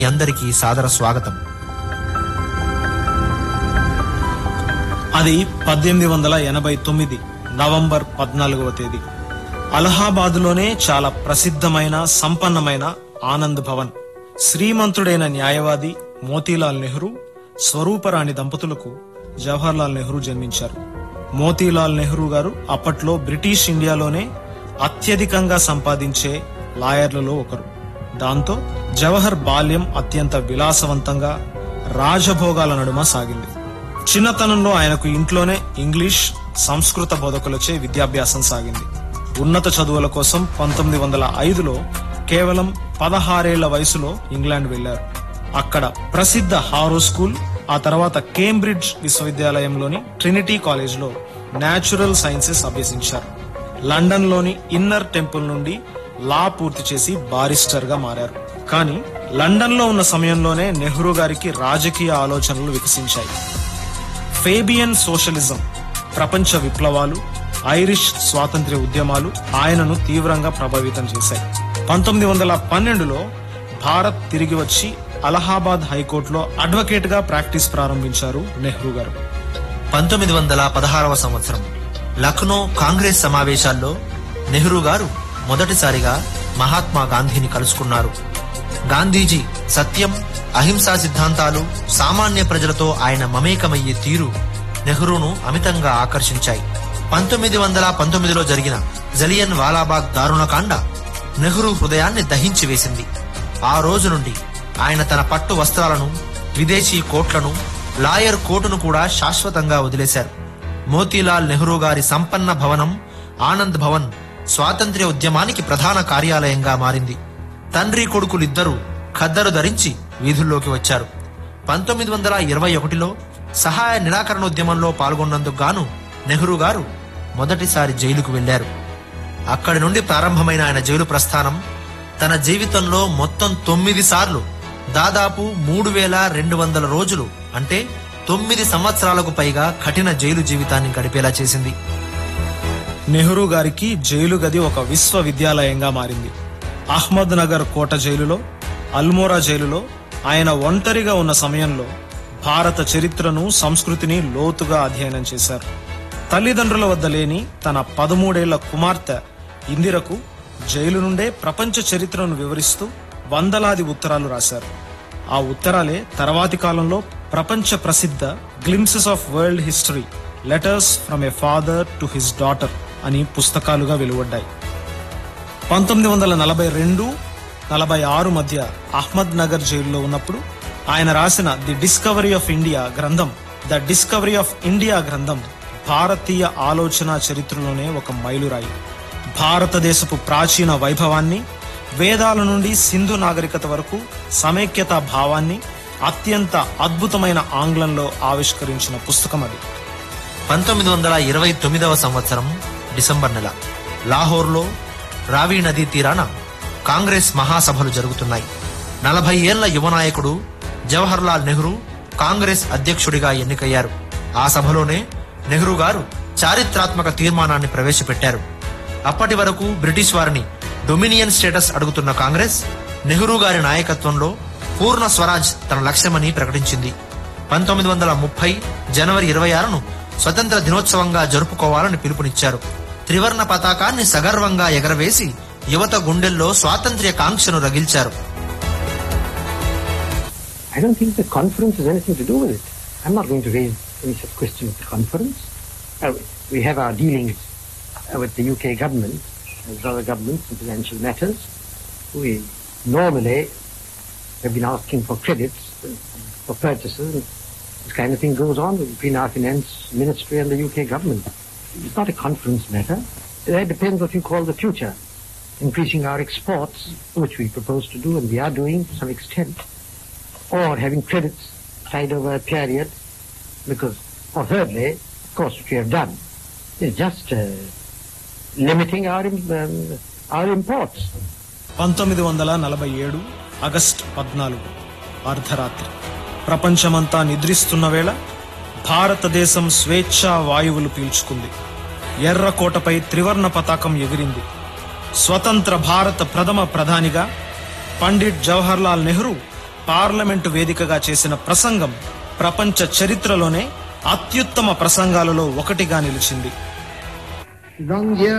మీ అందరికీ సాదర స్వాగతం అది పద్దెనిమిది వందల ఎనభై తొమ్మిది నవంబర్ పద్నాలుగవ తేదీ అలహాబాదులోనే చాలా ప్రసిద్ధమైన సంపన్నమైన ఆనంద్ భవన్ శ్రీమంతుడైన న్యాయవాది మోతీలాల్ నెహ్రూ స్వరూపరాణి దంపతులకు జవహర్లాల్ నెహ్రూ జన్మించారు మోతీలాల్ నెహ్రూ గారు అప్పట్లో బ్రిటిష్ ఇండియాలోనే అత్యధికంగా సంపాదించే లాయర్లలో ఒకరు దాంతో జవహర్ బాల్యం అత్యంత విలాసవంతంగా రాజభోగాల నడుమ సాగింది చిన్నతనంలో ఆయనకు ఇంట్లోనే ఇంగ్లీష్ సంస్కృత బోధకులచే విద్యాభ్యాసం సాగింది ఉన్నత చదువుల కోసం పంతొమ్మిది వందల ఐదులో కేవలం పదహారేళ్ల వయసులో ఇంగ్లాండ్ వెళ్లారు అక్కడ ప్రసిద్ధ హారో స్కూల్ ఆ తర్వాత కేంబ్రిడ్జ్ విశ్వవిద్యాలయంలోని ట్రినిటీ కాలేజ్లో న్యాచురల్ సైన్సెస్ అభ్యసించారు లండన్ లోని ఇన్నర్ టెంపుల్ నుండి లా పూర్తి చేసి బారిస్టర్ గా మారారు కానీ లండన్ లో ఉన్న సమయంలోనే నెహ్రూ గారికి రాజకీయ ఆలోచనలు వికసించాయి ఫేబియన్ సోషలిజం ప్రపంచ విప్లవాలు ఐరిష్ స్వాతంత్ర్య ఉద్యమాలు ఆయనను తీవ్రంగా ప్రభావితం చేశాయి పంతొమ్మిది వందల పన్నెండులో భారత్ తిరిగి వచ్చి అలహాబాద్ హైకోర్టులో అడ్వకేట్ గా ప్రాక్టీస్ ప్రారంభించారు నెహ్రూ గారు పంతొమ్మిది వందల పదహారవ సంవత్సరం లక్నో కాంగ్రెస్ సమావేశాల్లో నెహ్రూ గారు మొదటిసారిగా మహాత్మా గాంధీని కలుసుకున్నారు గాంధీజీ సత్యం అహింసా సిద్ధాంతాలు సామాన్య ప్రజలతో ఆయన మమేకమయ్యే తీరు నెహ్రూను అమితంగా ఆకర్షించాయి పంతొమ్మిది వందల పంతొమ్మిదిలో జరిగిన జలియన్ వాలాబాగ్ దారుణకాండ నెహ్రూ హృదయాన్ని దహించి వేసింది ఆ రోజు నుండి ఆయన తన పట్టు వస్త్రాలను విదేశీ కోట్లను లాయర్ కోటును కూడా శాశ్వతంగా వదిలేశారు మోతీలాల్ నెహ్రూ గారి సంపన్న భవనం ఆనంద్ భవన్ స్వాతంత్ర్య ఉద్యమానికి ప్రధాన కార్యాలయంగా మారింది తండ్రి కొడుకులిద్దరూ ఖద్దరు ధరించి వీధుల్లోకి వచ్చారు పంతొమ్మిది వందల ఇరవై ఒకటిలో సహాయ నిరాకరణ ఉద్యమంలో పాల్గొన్నందుకు గాను నెహ్రూ గారు మొదటిసారి జైలుకు వెళ్లారు అక్కడి నుండి ప్రారంభమైన ఆయన జైలు ప్రస్థానం తన జీవితంలో మొత్తం తొమ్మిది సార్లు దాదాపు మూడు వేల రెండు వందల రోజులు అంటే తొమ్మిది సంవత్సరాలకు పైగా కఠిన జైలు జీవితాన్ని గడిపేలా చేసింది నెహ్రూ గారికి జైలు గది ఒక విశ్వవిద్యాలయంగా మారింది అహ్మద్ నగర్ కోట జైలులో అల్మోరా జైలులో ఆయన ఒంటరిగా ఉన్న సమయంలో భారత చరిత్రను సంస్కృతిని లోతుగా అధ్యయనం చేశారు తల్లిదండ్రుల వద్ద లేని తన పదమూడేళ్ల కుమార్తె ఇందిరకు జైలు నుండే ప్రపంచ చరిత్రను వివరిస్తూ వందలాది ఉత్తరాలు రాశారు ఆ ఉత్తరాలే తర్వాతి కాలంలో ప్రపంచ ప్రసిద్ధ glimpses of world history letters from a father to his daughter అని పుస్తకాలుగా వెలువడ్డాయి పంతొమ్మిది వందల నలభై రెండు నలభై ఆరు మధ్య అహ్మద్ నగర్ జైల్లో ఉన్నప్పుడు ఆయన రాసిన ది డిస్కవరీ ఆఫ్ ఇండియా గ్రంథం ద డిస్కవరీ ఆఫ్ ఇండియా గ్రంథం భారతీయ ఆలోచన చరిత్రలోనే ఒక మైలురాయి భారతదేశపు ప్రాచీన వైభవాన్ని వేదాల నుండి సింధు నాగరికత వరకు సమైక్యతా భావాన్ని అత్యంత అద్భుతమైన ఆంగ్లంలో ఆవిష్కరించిన పుస్తకం అది పంతొమ్మిది వందల ఇరవై తొమ్మిదవ సంవత్సరం డిసెంబర్ నెల లాహోర్లో రావి నదీ తీరాన కాంగ్రెస్ మహాసభలు జరుగుతున్నాయి నలభై ఏళ్ల యువ నాయకుడు జవహర్లాల్ నెహ్రూ కాంగ్రెస్ అధ్యక్షుడిగా ఎన్నికయ్యారు ఆ సభలోనే నెహ్రూ గారు చారిత్రాత్మక తీర్మానాన్ని ప్రవేశపెట్టారు అప్పటి వరకు బ్రిటిష్ వారిని డొమినియన్ స్టేటస్ అడుగుతున్న కాంగ్రెస్ నెహ్రూ గారి నాయకత్వంలో పూర్ణ స్వరాజ్ తన లక్ష్యమని ప్రకటించింది పంతొమ్మిది వందల ముప్పై జనవరి ఇరవై ఆరును స్వతంత్ర దినోత్సవంగా జరుపుకోవాలని పిలుపునిచ్చారు త్రివర్ణ పతాకాన్ని సగర్వంగా ఎగరవేసి యువత గుండెల్లో స్వాతంత్ర్య కాంక్షను రగిల్చారు I don't think the conference has anything to do with it. I'm not going to raise any such question at the conference. Uh, we have our dealings uh, with the UK government, as other governments in financial matters. We normally have been asking for credits uh, for purchases. And this kind of thing goes on between our finance ministry and the UK government. It's not a conference matter. That depends what you call the future. Increasing our exports, which we propose to do and we are doing to some extent or having credits tied over a period because, or thirdly, of course, what we have done is just uh, limiting our, im- um, our imports. పంతొమ్మిది వందల నలభై ఏడు August పద్నాలుగు అర్ధరాత్రి ప్రపంచమంతా నిద్రిస్తున్న వేళ భారతదేశం స్వేచ్ఛా వాయువులు పీల్చుకుంది ఎర్రకోటపై త్రివర్ణ పతాకం ఎగిరింది స్వతంత్ర భారత ప్రథమ ప్రధానిగా పండిట్ జవహర్లాల్ నెహ్రూ పార్లమెంటు వేదికగా చేసిన ప్రసంగం ప్రపంచ చరిత్రలోనే అత్యుత్తమ ప్రసంగాలలో ఒకటిగా నిలిచింది Long years